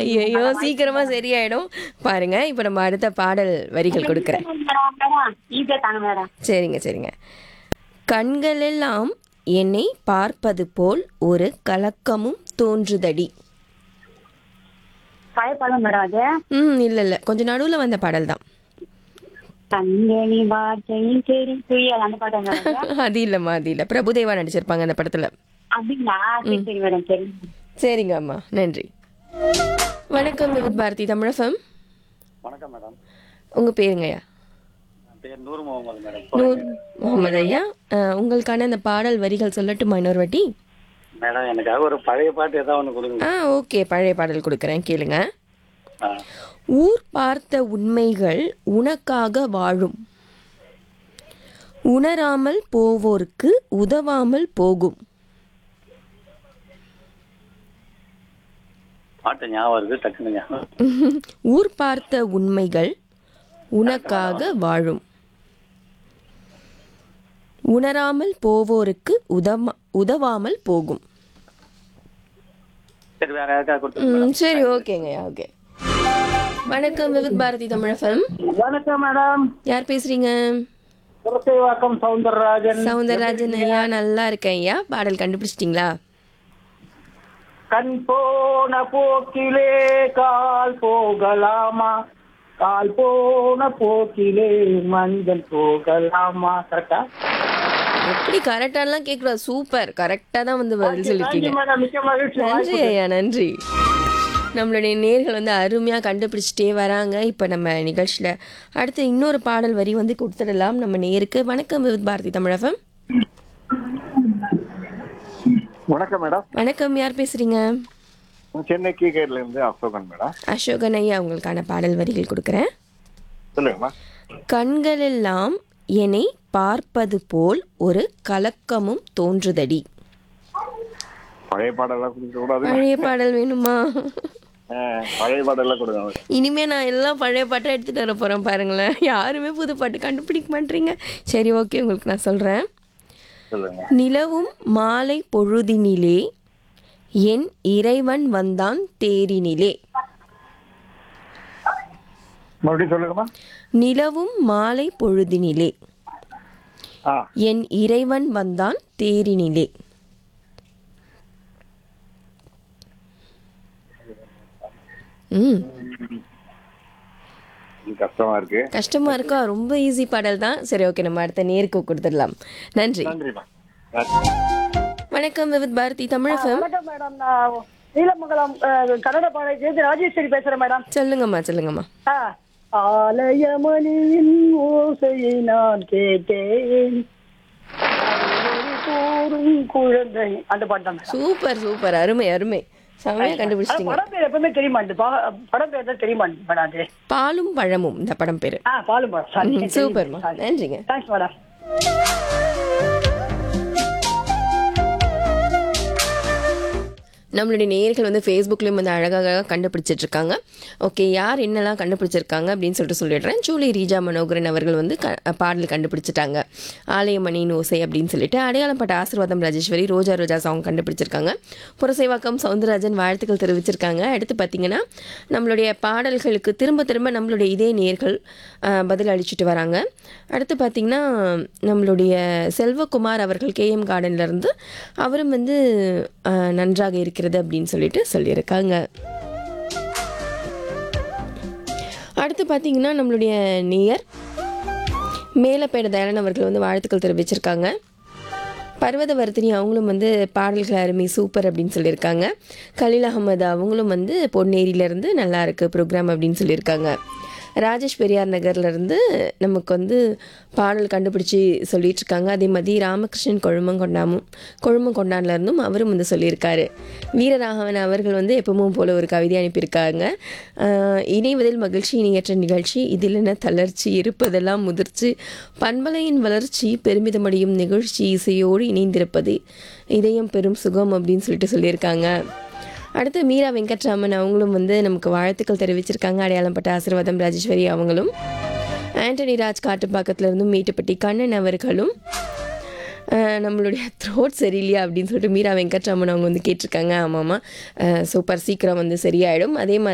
ஐயோ சீக்கிரமா சரியாயிடும் பாருங்க இப்போ நம்ம அடுத்த பாடல் வரிகள் கொடுக்குறேன் ஈஸியா தாங்க மேடம் சரிங்க சரிங்க கண்களெல்லாம் என்னை பார்ப்பது போல் ஒரு கலக்கமும் தோன்றுதடி பழைய படம் மேடம் அது ம் இல்லை இல்லை கொஞ்சம் நடுவில் வந்த பாடல் தான் கண்களி வார்த்தையும் சரி புயல் அந்த பாடம் மேடம் அது இல்லைம்மா அது இல்லை பிரபுதேவா நடிச்சிருப்பாங்க அந்த படத்தில் அப்படிங்களா சரி சரி மேடம் சரி சரிங்க அம்மா நன்றி வணக்கம் விவித் பாரதி தமிழகம் வணக்கம் மேடம் உங்கள் பேருங்கய்யா என் பேர் நூறு முகமது மேடம் நூர் முகமது ஐயா அஹ், உங்களுக்கான அந்த பாடல் வரிகள் சொல்லட்டுமா இன்னொரு வாட்டி மேடம் எனக்காக ஒரு பழைய பாட்டு ஏதாவது ஒன்று கொடுங்க ஆ ஓகே பழைய பாடல் கொடுக்குறேன் கேளுங்க ஆ. ஊர் பார்த்த உண்மைகள் உனக்காக வாழும் உணராமல் போவோர்க்கு உதவாமல் போகும் பாட்டு ஞாபகம் இருக்கு டக்குனு ஞாபகம் ஊர் பார்த்த உண்மைகள் உனக்காக வாழும் உணராமல் போவோருக்கு உதவ உதவாமல் போகும் சரி வேற யாருக்காவது கொடுத்து ம், சரி ஓகேங்கய்யா ஓகே வணக்கம் விவித் பாரதி தமிழகம் வணக்கம் மேடம் யார் பேசுறீங்க குலசைவாக்கம் சவுந்தரராஜன் சவுந்தரராஜன் ஐயா நல்லா இருக்கேன் ஐயா பாடல் கண்டுபிடிச்சிட்டிங்களா கண் போன போக்கிலே கால் போகலாமா கால் போன போக்கிலே மஞ்சள் போகலாமா கரெக்டா எப்படி கரெக்டாலாம் கேட்கல சூப்பர் கரெக்டாக தான் வந்து பதில் சொல்லியிருக்கீங்க மேடம் மிக்க மகிழ்ச்சி நன்றி ஐயா நன்றி நம்மளுடைய நேர்கள் வந்து அருமையாக கண்டுபிடிச்சிட்டே வராங்க இப்போ நம்ம நிகழ்ச்சியில் அடுத்து இன்னொரு பாடல் வரி வந்து கொடுத்துடலாம் நம்ம நேருக்கு வணக்கம் விவித் பாரதி தமிழகம் வணக்கம் மேடம் வணக்கம் யார் பேசுறீங்க சென்னை கீகேர்ல இருந்து அசோகன் மேடம் அசோகன் ஐயா உங்களுக்கான பாடல் வரிகள் கொடுக்குறேன் சொல்லுங்கம்மா கண்களெல்லாம் என்னை பார்ப்பது போல் ஒரு கலக்கமும் தோன்றுதடி பழைய பாடலாம் கொடுக்க கூடாது பழைய பாடல் வேணுமா ஆ, பழைய பாடலாம் கொடுங்க இனிமே நான் எல்லாம் பழைய பாட்டை எடுத்துட்டு வர போறேன் பாருங்களேன் யாருமே புது பாட்டு கண்டுபிடிக்க மாட்டீங்க சரி ஓகே உங்களுக்கு நான் சொல்றேன் சொல்லுங்க நிலவும் மாலை பொழுதினிலே என் இறைவன் வந்தான் தேரினிலே மறுபடியும் சொல்லுங்கம்மா நிலவும் மாலை பொழுதினிலே ஆ என் இறைவன் வந்தான் தேரினிலே ம் இது கஷ்டமா இருக்கு கஷ்டமா இருக்கா ரொம்ப ஈஸி பாடல் தான் சரி ஓகே நம்ம அடுத்த நேருக்கு கொடுத்துடலாம் நன்றி நன்றிம்மா வணக்கம் விவித் பாரதி தமிழகம் வணக்கம் மேடம் நான் நீலமங்கலம் அஹ், கன்னட பாடகி ராஜேஸ்வரி பேசுறேன் மேடம் சொல்லுங்கம்மா சொல்லுங்கம்மா ஆ. ஆலயமணியின் ஓசையை நான் கேட்டேன் ஒரு கூறும் குழந்தை அந்த பாட்டு தான் மேடம் சூப்பர் சூப்பர் அருமை அருமை செமையா ஆனா கண்டுபிடிச்சிட்டீங்க படம் பேர் எப்பவுமே தெரிய மாட்டேது பா- படம் பேர் தான் தெரிய மாட்டேது மேடம் அது பாலும் பழமும் இந்த படம் பேரு ஆ பாலும் படம் சாரி ம், சூப்பர்மா நன்றிங்க தேங்க்ஸ் மேடம் நம்மளுடைய நேயர்கள் வந்து ஃபேஸ்புக்லேயும் வந்து அழகாக கண்டுபிடிச்சிட்டு இருக்காங்க ஓகே யார் என்னெல்லாம் கண்டுபிடிச்சிருக்காங்க அப்படின்னு சொல்லிட்டு சொல்லிடுறேன் ஜூலி ரீஜா மனோகரன் அவர்கள் வந்து க பாடல் கண்டுபிடிச்சிட்டாங்க ஆலயமணியின் ஓசை அப்படின்னு சொல்லிட்டு அடையாளப்பட்ட ஆசீர்வாதம் ராஜேஸ்வரி ரோஜா ரோஜா சாங் கண்டுபிடிச்சிருக்காங்க புரசைவாக்கம் சவுந்தரராஜன் வாழ்த்துக்கள் தெரிவிச்சிருக்காங்க அடுத்து பார்த்தீங்கன்னா நம்மளுடைய பாடல்களுக்கு திரும்ப திரும்ப நம்மளுடைய இதே நேர்கள் அஹ், பதில் அளிச்சுட்டு வராங்க அடுத்து பார்த்தீங்கன்னா நம்மளுடைய செல்வகுமார் அவர்கள் கேஎம் கார்டன்லேருந்து அவரும் வந்து அஹ், நன்றாக இருக்கிறது அப்படின்னு சொல்லிட்டு சொல்லியிருக்காங்க அடுத்து பார்த்தீங்கன்னா நம்மளுடைய நேயர் மேலப்பேட தயாளன் அவர்கள் வந்து வாழ்த்துக்கள் தெரிவிச்சிருக்காங்க பர்வதவர்த்தினி அவங்களும் வந்து பாடல்கள் அருமை சூப்பர் அப்படின்னு சொல்லியிருக்காங்க கலீல் அகமது அவங்களும் வந்து பொன்னேரியிலேருந்து நல்லா இருக்கு ப்ரோக்ராம் அப்படின்னு சொல்லியிருக்காங்க ராஜேஷ் பெரியார் நகர்லேருந்து நமக்கு வந்து பாடல் கண்டுபிடிச்சி சொல்லிட்டு இருக்காங்க அதே மாதிரி ராமகிருஷ்ணன் கொழுமங்கொண்டாமும் கொழுமங்கொண்டான்லேருந்தும் அவரும் வந்து சொல்லியிருக்காரு வீரராகவன் அவர்கள் வந்து எப்பவும் போல ஒரு கவிதை அனுப்பியிருக்காங்க ஆஹ் இணைவதில் மகிழ்ச்சி இணையற்ற நிகழ்ச்சி இதில் என்ன தளர்ச்சி இருப்பதெல்லாம் முதிர்ச்சி பண்பலையின் வளர்ச்சி பெருமிதமடையும் நிகழ்ச்சி இசையோடு இணைந்திருப்பது இதயம் பெரும் சுகம் அப்படின்னு சொல்லிட்டு சொல்லியிருக்காங்க அடுத்து மீரா வெங்கட்ராமன் அவங்களும் வந்து நமக்கு வாழ்த்துக்கள் தெரிவிச்சிருக்காங்க அடையாளப்பட்ட ஆசீர்வாதம் ராஜேஸ்வரி அவங்களும் ஆண்டனி ராஜ் காட்டுப்பாக்கத்துல இருந்தும் மீட்டுப்பட்டி கண்ணன் அவர்களும் அஹ், நம்மளுடைய த்ரோட் சரியில்லையா அப்படின்னு சொல்லிட்டு மீரா வெங்கட்ராமன் அவங்க வந்து கேட்டிருக்காங்க ஆமாம்மா சூப்பர் சீக்கிரம் வந்து சரியாயிடும் அதே மாதிரி